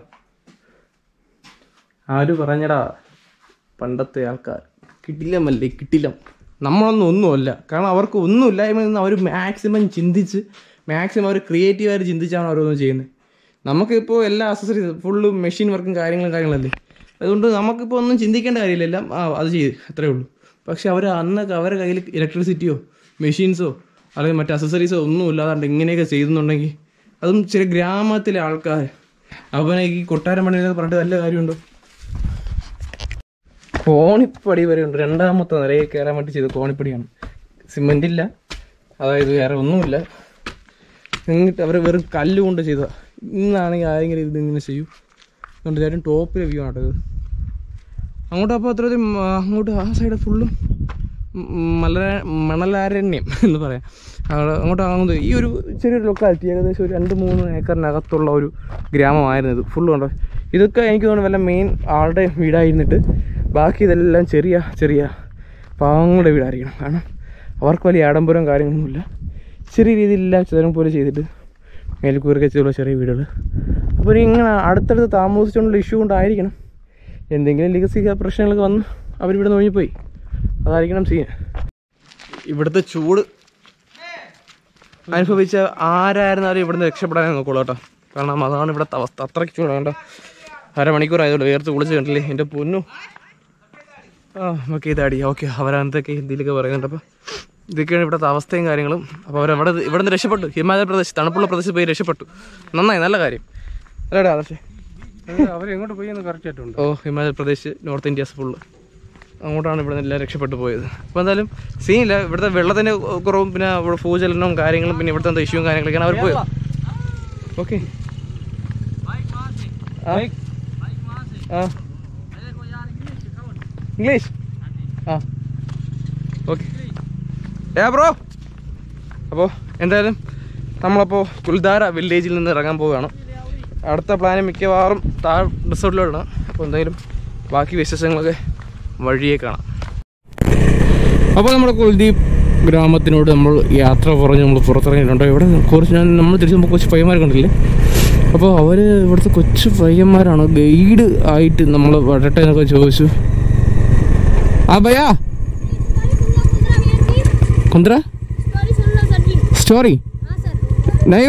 ആര് പറഞ്ഞടാ പണ്ടത്തെ ആൾക്കാർ കിട്ടില്ലമല്ലേ കിട്ടില്ല നമ്മളൊന്നും ഒന്നുമല്ല കാരണം അവർക്ക് ഒന്നുമില്ലായ്മയിൽ നിന്ന് അവർ മാക്സിമം ചിന്തിച്ച് മാക്സിമം അവർ ക്രിയേറ്റീവായിട്ട് ചിന്തിച്ചാണ് ഓരോന്നും ചെയ്യുന്നത് നമുക്കിപ്പോൾ എല്ലാ അസസറീസ് ഫുള്ള് മെഷീൻ വർക്കും കാര്യങ്ങളും കാര്യങ്ങളല്ലേ അതുകൊണ്ട് നമുക്കിപ്പോൾ ഒന്നും ചിന്തിക്കേണ്ട കാര്യമില്ല എല്ലാം ആ അത് ചെയ്ത് അത്രേ ഉള്ളൂ പക്ഷെ അവർ അന്നൊക്കെ അവരുടെ കയ്യിൽ ഇലക്ട്രിസിറ്റിയോ മെഷീൻസോ അല്ലെങ്കിൽ മറ്റ് അസസറീസോ ഒന്നും ഇല്ലാതാണ്ട് ഇങ്ങനെയൊക്കെ ചെയ്തെന്നുണ്ടെങ്കിൽ അതും ചില ഗ്രാമത്തിലെ ആൾക്കാർ അവനെ ഈ കൊട്ടാരം പണിയൊക്കെ പറഞ്ഞിട്ട് വല്ല കാര്യമുണ്ടോ കോണിപ്പടി വരെ ഉണ്ട് രണ്ടാമത്തെ നിലയിൽ കയറാൻ വേണ്ടി ചെയ്ത കോണിപ്പടിയാണ് സിമെൻ്റ് ഇല്ല അതായത് വേറെ ഒന്നുമില്ല എന്നിട്ട് അവർ വെറും കല്ല് കൊണ്ട് ചെയ്ത ഇന്നാണെങ്കിൽ ആരെങ്കിലും ഇത് ഇങ്ങനെ ചെയ്യും അതുകൊണ്ട് ചേട്ടൻ ടോപ്പിലെ വ്യൂ ആണ് കേട്ടോ ഇത് അങ്ങോട്ട് അപ്പോൾ അത്രയും ആ, അങ്ങോട്ട് ആ സൈഡ് ഫുള്ളും മല മണലാരണ്യം എന്ന് പറയാം അവിടെ അങ്ങോട്ട് അങ്ങോട്ട് ഈ ഒരു ചെറിയൊരു ലൊക്കാലിറ്റി ഏകദേശം ഒരു രണ്ട് മൂന്ന് ഏക്കറിനകത്തുള്ള ഒരു ഗ്രാമമായിരുന്നു ഇത് ഫുള്ള് കണ്ടോ ഇതൊക്കെ എനിക്ക് തോന്നുന്നു വല്ല മെയിൻ ആളുടെ വീടായിരുന്നിട്ട് ബാക്കി ഇതെല്ലാം ചെറിയ ചെറിയ പാവങ്ങളുടെ വീടായിരിക്കണം കാരണം അവർക്ക് വലിയ ആഡംബരം കാര്യങ്ങളൊന്നുമില്ല ചെറിയ രീതിയിലെല്ലാം ചിതരം പോലെ ചെയ്തിട്ട് മേൽക്കൂരൊക്കെ ചെയ്തുള്ള ചെറിയ വീടുകൾ അപ്പോൾ ഇങ്ങനെ അടുത്തടുത്ത് താമസിച്ചുകൊണ്ടുള്ള ഇഷ്യൂ കൊണ്ടായിരിക്കണം എന്തെങ്കിലും ലിഗസിക പ്രശ്നങ്ങളൊക്കെ വന്ന് അവരിവിടെ നിന്ന് ഒഴിഞ്ഞുപോയി അതായിരിക്കണം സീൻ ഇവിടുത്തെ ചൂട് അനുഭവിച്ച ആരായിരുന്നാലും ഇവിടുന്ന് രക്ഷപ്പെടാനേ നോക്കുള്ളൂ കേട്ടോ കാരണം അതാണ് ഇവിടുത്തെ അവസ്ഥ അത്രയ്ക്ക് ചൂടാണ് കേട്ടോ അരമണിക്കൂർ ആയതുകൊണ്ട് വേർത്ത് കുളിച്ച് കണ്ടില്ലേ എൻ്റെ പൊന്നു ആ ഓക്കെ ഇതാടി ഓക്കെ അവരകത്തൊക്കെ ഹിന്ദിയിലൊക്കെ പറയുന്നുണ്ട് അപ്പോൾ ഇതൊക്കെയാണ് ഇവിടുത്തെ അവസ്ഥയും കാര്യങ്ങളും അപ്പോൾ അവരവിടെ ഇവിടെ നിന്ന് രക്ഷപ്പെട്ടു ഹിമാചൽ പ്രദേശ് തണുപ്പുള്ള പ്രദേശത്ത് പോയി രക്ഷപ്പെട്ടു നന്നായി നല്ല കാര്യം അല്ലേടാ ആദർശേ അവരെങ്ങോട്ട് പോയി എന്ന് കറക്റ്റ് ആയിട്ടുണ്ട് ഓ Himachal Pradesh north India's full അങ്ങോട്ടാണ് ഇവിടെ എല്ലാം രക്ഷപ്പെട്ടു പോയത് അപ്പോൾ എന്തായാലും സീനില്ല ഇവിടുത്തെ വെള്ളത്തിൻ്റെ കുറവും പിന്നെ ഇവിടെ ഭൂചലനവും കാര്യങ്ങളും പിന്നെ ഇവിടുത്തെ എന്തോ ഇഷ്യൂവും കാര്യങ്ങളൊക്കെയാണ് അവർ പോയത് ഓക്കെ ആ ആ ഇംഗ്ലീഷ് ആ ഓക്കെ ഏ ബ്രോ അപ്പോൾ എന്തായാലും നമ്മളപ്പോൾ കുൽധാര വില്ലേജിൽ നിന്ന് ഇറങ്ങാൻ പോവുകയാണ് അടുത്ത പ്ലാന് മിക്കവാറും താഴ് റിസോർട്ടിലോട്ടാണ് അപ്പോൾ എന്തായാലും ബാക്കി വിശേഷങ്ങളൊക്കെ വഴിയേ കാണാം അപ്പോൾ നമ്മുടെ കുൽദീപ് ഗ്രാമത്തിനോട് നമ്മൾ യാത്ര പറഞ്ഞ് നമ്മൾ പുറത്തിറങ്ങിയിട്ടുണ്ട് ഇവിടെ കുറച്ച് ഞാൻ നമ്മൾ തിരിച്ചു പോകുമ്പോൾ കുറച്ച് പയ്യന്മാർ കണ്ടില്ലേ അപ്പോൾ അവർ ഇവിടുത്തെ കൊച്ചു പയ്യന്മാരാണ് ഗൈഡ് ആയിട്ട് നമ്മൾ വരട്ടെ എന്നൊക്കെ ചോദിച്ചു ആ ഭയ്യാ കുന്ദ്ര स्टोरी सुन लो सर जी സ്റ്റോറി हाँ सर നൈവ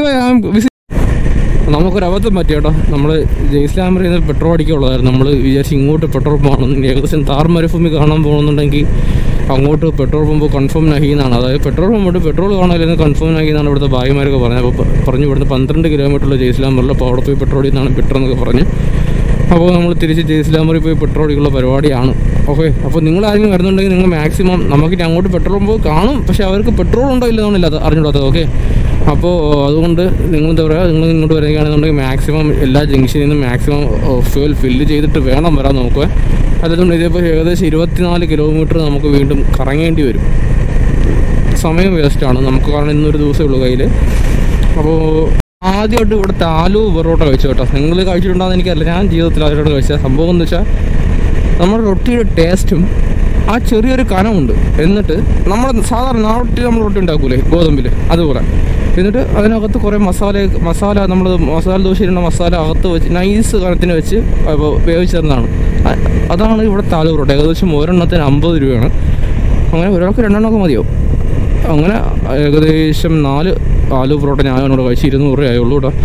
നമുക്കൊരു അബദ്ധം പറ്റി കേട്ടോ നമ്മൾ ജയ്സ്ലാമറിൽ നിന്ന് പെട്രോൾ അടിക്കുള്ളതായിരുന്നു നമ്മൾ വിചാരിച്ച് ഇങ്ങോട്ട് പെട്രോൾ പോകണം ഇനി ഏകദേശം താർ മരുഭൂമി കാണാൻ പോകുന്നുണ്ടെങ്കിൽ അങ്ങോട്ട് പെട്രോൾ പമ്പ് കൺഫേം നഹി എന്നാണ് അതായത് പെട്രോൾ പമ്പോട്ട് പെട്രോൾ കാണാനില്ലെന്ന് കൺഫേം നഹി എന്നാണ് ഇവിടുത്തെ ഭായിമാരൊക്കെ പറഞ്ഞത് അപ്പോൾ പ- പറഞ്ഞു ഇവിടുന്ന് പന്ത്രണ്ട് കിലോമീറ്ററുള്ള ജയ്സ്ലാമറിൽ അപ്പോൾ അവിടെ പോയി പെട്രോൾ ചെയ്യുന്നതാണ് ബെറ്റർ എന്നൊക്കെ പറഞ്ഞ് അപ്പോൾ നമ്മൾ തിരിച്ച് ജയ്സ്ലാമറിൽ പോയി പെട്രോൾ അടിക്കുള്ള പരിപാടിയാണ് ഓക്കെ അപ്പോൾ നിങ്ങൾ ആരെങ്കിലും വരുന്നുണ്ടെങ്കിൽ നിങ്ങൾ മാക്സിമം നമുക്ക് ഇനി അങ്ങോട്ട് പെട്രോൾ പമ്പ് കാണും പക്ഷേ അവർക്ക് പെട്രോൾ ഉണ്ടോ ഇല്ലെന്നൊന്നുമില്ല അത് അറിഞ്ഞൂടാത്തത് ഓക്കെ അപ്പോൾ അതുകൊണ്ട് നിങ്ങൾ എന്താ പറയുക നിങ്ങൾ ഇങ്ങോട്ട് വരികയാണെന്നുണ്ടെങ്കിൽ മാക്സിമം എല്ലാ ജംഗ്ഷനിൽ നിന്നും മാക്സിമം ഫ്യൂൽ ഫില്ല് ചെയ്തിട്ട് വേണം വരാൻ നോക്കുക അതുകൊണ്ട് ഇതിപ്പോൾ ഏകദേശം ഇരുപത്തിനാല് കിലോമീറ്റർ നമുക്ക് വീണ്ടും കറങ്ങേണ്ടി വരും സമയം വേസ്റ്റാണ് നമുക്ക് കാരണം ഇന്നൊരു ദിവസമേ ഉള്ളൂ കയ്യിൽ അപ്പോൾ ആദ്യമായിട്ട് ഇവിടുത്തെ ആലു പൊറോട്ട കഴിച്ചു കേട്ടോ നിങ്ങൾ കഴിച്ചിട്ടുണ്ടോയെന്ന് എനിക്കറിയില്ല ഞാൻ ജീവിതത്തിൽ ആദ്യമായിട്ട് കഴിച്ച സംഭവം എന്ന് വെച്ചാൽ നമ്മുടെ റൊട്ടിയുടെ ടേസ്റ്റും ആ ചെറിയൊരു കനമുണ്ട് എന്നിട്ട് നമ്മൾ സാധാരണ നാട്ടി നമ്മൾ റൊട്ടി ഉണ്ടാക്കൂലേ ഗോതമ്പിൽ അതുപോലെ എന്നിട്ട് അതിനകത്ത് കുറേ മസാല മസാല നമ്മൾ മസാല ദോശയിലുള്ള മസാല അകത്ത് വെച്ച് നൈസ് കനത്തിന് വെച്ച് അപ്പോൾ വേവിച്ചിരുന്നതാണ് അ- അതാണ് ഇവിടെ താലു പൊറോട്ട ഏകദേശം ഒരെണ്ണത്തിന് അമ്പത് രൂപയാണ് അങ്ങനെ ഒരാൾക്ക് രണ്ടെണ്ണമൊക്കെ മതിയാവും അങ്ങനെ ഏകദേശം നാല് ആലു പൊറോട്ട ഞാൻ എന്നോട് കഴിച്ച് ഇരുന്നൂറ് രൂപ ആയുള്ളൂ കേട്ടോ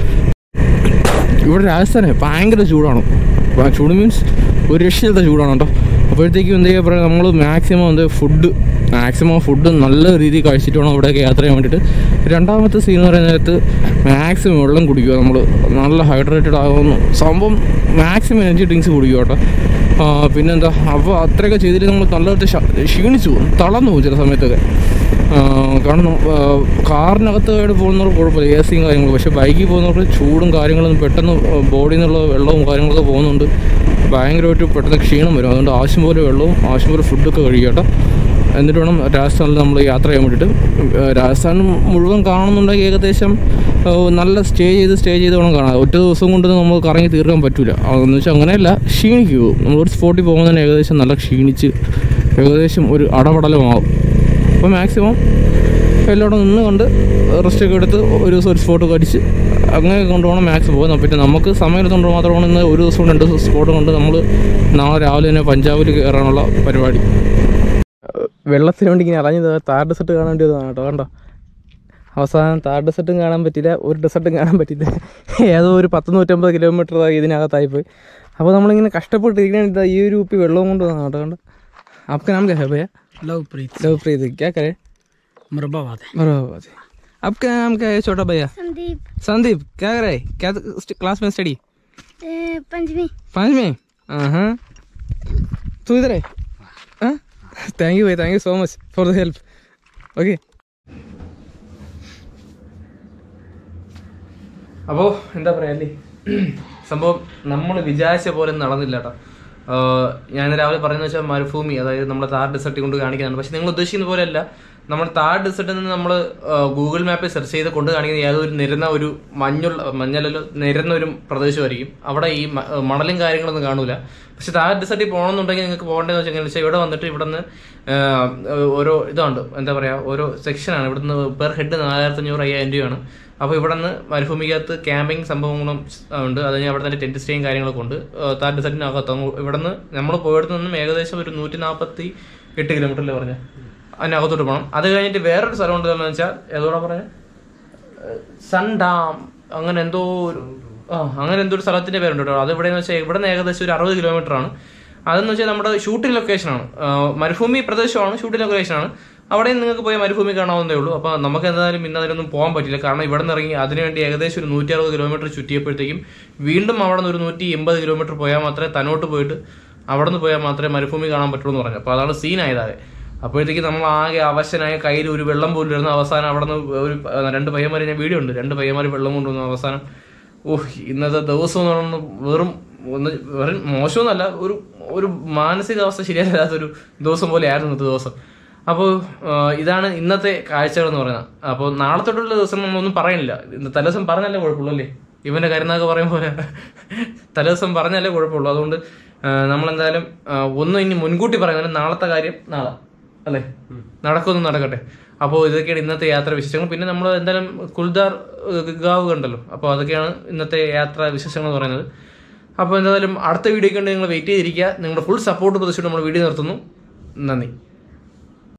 ഇവിടെ രാജസ്ഥാനെ ഭയങ്കര ചൂടാണ് ഭ- ചൂട് മീൻസ് ഒരു രക്ഷയില്ലാത്ത ചൂടാണ് കേട്ടോ അപ്പോഴത്തേക്കും എന്താ ചെയ്യുക പറയുക നമ്മൾ മാക്സിമം എന്താ ഫുഡ് മാക്സിമം ഫുഡ് നല്ല രീതിയിൽ കഴിച്ചിട്ട് വേണം ഇവിടെയൊക്കെ യാത്ര ചെയ്യാൻ വേണ്ടിയിട്ട് രണ്ടാമത്തെ സീൻ എന്ന് പറയുന്ന നേരത്ത് മാക്സിമം വെള്ളം കുടിക്കുക നമ്മൾ നല്ല ഹൈഡ്രേറ്റഡ് ആകുന്നു സംഭവം മാക്സിമം എനർജി ഡ്രിങ്ക്സ് കുടിക്കുക കേട്ടോ ആ, പിന്നെന്താ അപ്പോൾ അത്രയൊക്കെ ചെയ്തിട്ട് നമ്മൾ നല്ലതായിട്ട് ശ- ക്ഷീണിച്ചു പോകും തളർന്നു പോകും ചില സമയത്തൊക്കെ ആ, കാരണം നം- ആ, കാറിനകത്തായിട്ട് പോകുന്നവർക്ക് കുഴപ്പമില്ല എ സിയും കാര്യങ്ങളും പക്ഷേ ബൈക്കിൽ പോകുന്നവർക്ക് ചൂടും കാര്യങ്ങളും പെട്ടെന്ന് ബോഡിയിൽ നിന്നുള്ള വെള്ളവും കാര്യങ്ങളൊക്കെ പോകുന്നുണ്ട് ഭയങ്കരമായിട്ട് പെട്ടെന്ന് ക്ഷീണം വരും അതുകൊണ്ട് ആവശ്യം പോലെ വെള്ളവും ആവശ്യം പോലെ ഫുഡൊക്കെ കഴിക്കട്ടെ എന്നിട്ട് വേണം രാജസ്ഥാനിൽ നമ്മൾ യാത്ര ചെയ്യാൻ വേണ്ടിയിട്ട് ആ, രാജസ്ഥാൻ മുഴുവൻ കാണുന്നുണ്ടെങ്കിൽ ഏകദേശം ആ, നല്ല സ്റ്റേ ചെയ്ത് സ്റ്റേ ചെയ്ത് വേണം കാണാൻ ഒറ്റ ദിവസം കൊണ്ട് നമുക്ക് കറങ്ങി തീർക്കാൻ പറ്റില്ല അതെന്ന് വെച്ചാൽ അങ്ങനെയല്ല ക്ഷീണിക്കൂ നമ്മളൊരു സ്പോട്ടിൽ പോകുന്നതിന് ഏകദേശം നല്ല ക്ഷീണിച്ച് ഏകദേശം ഒരു അടപടലമാവും അപ്പോൾ മാക്സിമം എല്ലായിടും നിന്ന് കണ്ട് റെസ്റ്റ് ഒക്കെ എടുത്ത് ഒരു ദിവസം ഒരു സ്പോട്ട് കടിച്ച് അങ്ങനെ കൊണ്ടുപോകണം മാക്സ് പോകുന്നത് പിന്നെ നമുക്ക് സമയത്തുകൊണ്ട് മാത്രമാണ് ഇന്ന് ഒരു ദിവസം രണ്ട് ദിവസം സ്പോട്ട് കൊണ്ട് നമ്മൾ നാളെ രാവിലെ തന്നെ പഞ്ചാബിൽ കയറാനുള്ള പരിപാടി വെള്ളത്തിന് വേണ്ടി ഇങ്ങനെ ഇറങ്ങി താർ ഡെസർട്ട് കാണാൻ വേണ്ടി വന്നതാണ് കേട്ടോ കണ്ടോ അവസാനം താർ ഡെസർട്ടും കാണാൻ പറ്റില്ല ഒരു ഡെസർട്ടും കാണാൻ പറ്റില്ല ഏതോ ഒരു പത്ത് നൂറ്റമ്പത് കിലോമീറ്റർ ഇതിനകത്തായിപ്പോയി അപ്പോൾ നമ്മളിങ്ങനെ കഷ്ടപ്പെട്ടിരിക്കുന്ന ഈ ഒരു കുപ്പി വെള്ളവും കൊണ്ട് വന്നതാണ് കേട്ടോ കണ്ടോ आपका नाम क्या है भैया लवप्रीत लवप्रीत क्या करे मुरब्बाबाद है बराबर आपका नाम क्या है छोटा भैया संदीप संदीप क्या कर रहे हैं क्या क्लास में स्टडी ए, पंचमी पाँच में हाँ तू इधर है हाँ थैंक यू भाई thank you so much for the help okay അപ്പോൾ എന്താ പറയുക അല്ലേ സംഭവം നമ്മൾ വിചാരിച്ച പോലെ നടന്നില്ല കേട്ടോ ആഹ് ഞാൻ ഇന്ന് രാവിലെ പറയുന്നത് വെച്ചാൽ മരുഭൂമി അതായത് നമ്മുടെ താർ ഡെസർട്ട് കൊണ്ട് കാണിക്കുന്നതാണ് പക്ഷെ നിങ്ങൾ ഉദ്ദേശിക്കുന്ന പോലെയല്ല നമ്മൾ താർ ഡെസർട്ടിൽ നിന്ന് നമ്മൾ ഗൂഗിൾ മാപ്പിൽ സെർച്ച് ചെയ്ത് കൊണ്ട് കാണിക്കുന്ന ഏതൊരു നിരന്ന ഒരു മഞ്ഞുള്ള മഞ്ഞലല്ലോ നിരന്ന ഒരു പ്രദേശമായിരിക്കും അവിടെ ഈ മ- മണലും കാര്യങ്ങളൊന്നും കാണൂല പക്ഷെ താർ ഡെസർട്ടിൽ പോകണമെന്നുണ്ടെങ്കിൽ നിങ്ങൾക്ക് പോകേണ്ടതെന്ന് വെച്ചാൽ വെച്ചാൽ ഇവിടെ വന്നിട്ട് ഇവിടെ നിന്ന് ഓരോ ഇതുണ്ട് എന്താ പറയുക ഓരോ സെക്ഷനാണ് ഇവിടുന്ന് പെർ ഹെഡ് നാലായിരത്തി അഞ്ഞൂറ് അയ്യായിരം രൂപയാണ് അപ്പോൾ ഇവിടെ നിന്ന് മരുഭൂമിക്കകത്ത് ക്യാമ്പിംഗ് സംഭവങ്ങളും ഉണ്ട് അത് കഴിഞ്ഞ് അവിടെ തന്നെ ടെന്റ് സ്റ്റേയും കാര്യങ്ങളൊക്കെ ഉണ്ട് താർ ഡെസർട്ടിനകത്ത് ഇവിടെ നിന്ന് നമ്മൾ പോയിടത്ത് നിന്നും ഏകദേശം ഒരു നൂറ്റി നാൽപ്പത്തി എട്ട് കിലോമീറ്ററിൽ പറഞ്ഞ അതിനകത്തോട്ട് പോകണം അത് കഴിഞ്ഞിട്ട് വേറൊരു സ്ഥലം ഉണ്ട് എന്ന് വെച്ചാൽ ഏതോടെ പറഞ്ഞ സൺ ഡാം അങ്ങനെ എന്തോ ഒരു ആ അങ്ങനെ എന്തോ ഒരു സ്ഥലത്തിന്റെ പേരുണ്ട് കേട്ടോ അത് ഇവിടെയെന്ന് വെച്ചാൽ ഇവിടെ നിന്ന് ഏകദേശം ഒരു അറുപത് കിലോമീറ്റർ ആണ് അതെന്ന് വെച്ചാൽ നമ്മുടെ ഷൂട്ടിംഗ് ലൊക്കേഷനാണ് മരുഭൂമി പ്രദേശമാണ് ഷൂട്ടിംഗ് ലൊക്കേഷനാണ് അവിടെ നിങ്ങൾക്ക് പോയി മരുഭൂമി കാണാവുന്നതേ ഉള്ളൂ അപ്പോൾ നമുക്ക് എന്തായാലും ഇന്ന് അതിനൊന്നും പോകാൻ പറ്റില്ല കാരണം ഇവിടെ നിന്ന് ഇറങ്ങി അതിനുവേണ്ടി ഏകദേശം ഒരു നൂറ്റി അറുപത് കിലോമീറ്റർ ചുറ്റിയപ്പോഴത്തേക്കും വീണ്ടും അവിടെ നിന്ന് ഒരു നൂറ്റി എൺപത് കിലോമീറ്റർ പോയാൽ മാത്രമേ തന്നോട്ട് പോയിട്ട് അവിടെ നിന്ന് പോയാൽ മാത്രമേ മരുഭൂമി കാണാൻ പറ്റുള്ളൂ എന്ന് പറഞ്ഞു അപ്പോൾ അതാണ് സീനായതാകെ അപ്പോഴത്തേക്ക് നമ്മൾ ആകെ അവശനായ കയ്യിൽ ഒരു വെള്ളം പോലും ഇരുന്ന അവസാനം അവിടെ നിന്ന് ഒരു ആ, രണ്ട് പയ്യന്മാരെ ഞാൻ വീഡിയോ ഉണ്ട് രണ്ട് പയ്യന്മാർ വെള്ളം കൊണ്ടുവന്നു അവസാനം ഓഹ് ഇന്നത്തെ ദിവസം എന്ന് പറയുന്നത് വെറും ഒന്ന് വെറും മോശമൊന്നുമല്ല ഒരു ഒരു മാനസികാവസ്ഥ ശരിയല്ലാത്ത ഒരു ദിവസം പോലെയായിരുന്നു ഇന്നത്തെ ദിവസം അപ്പോൾ ഇതാണ് ഇന്നത്തെ കാഴ്ചകൾ എന്ന് പറയുന്നത് അപ്പോൾ നാളെ തൊട്ടുള്ള ദിവസം നമ്മളൊന്നും പറയുന്നില്ല ഇന്ന് തലേദിവസം പറഞ്ഞാലേ കുഴപ്പമുള്ളൂ അല്ലേ ഇവന്റെ കരുനാക്ക് പറയും പോലെ തലേദിവസം പറഞ്ഞാലേ കുഴപ്പമുള്ളൂ അതുകൊണ്ട് ആ, നമ്മളെന്തായാലും ആ, ഒന്നും ഇനി മുൻകൂട്ടി പറയുന്നത് നാളത്തെ കാര്യം നാളെ അല്ലേ നടക്കൊന്നും നടക്കട്ടെ അപ്പോൾ ഇതൊക്കെയാണ് ഇന്നത്തെ യാത്രാ വിശേഷങ്ങൾ പിന്നെ നമ്മൾ എന്തായാലും കുൽദാർ ഏഹ്, ഗാവ് കണ്ടല്ലോ അപ്പോൾ അതൊക്കെയാണ് ഇന്നത്തെ യാത്രാ വിശേഷങ്ങൾ എന്ന് പറയുന്നത് അപ്പോൾ എന്തായാലും അടുത്ത വീഡിയോയ്ക്ക് വേണ്ടി നിങ്ങൾ വെയിറ്റ് ചെയ്തിരിക്കുക നിങ്ങളുടെ ഫുൾ സപ്പോർട്ട് പ്രതീക്ഷിച്ചിട്ട് നമ്മൾ വീഡിയോ നിർത്തുന്നു നന്ദി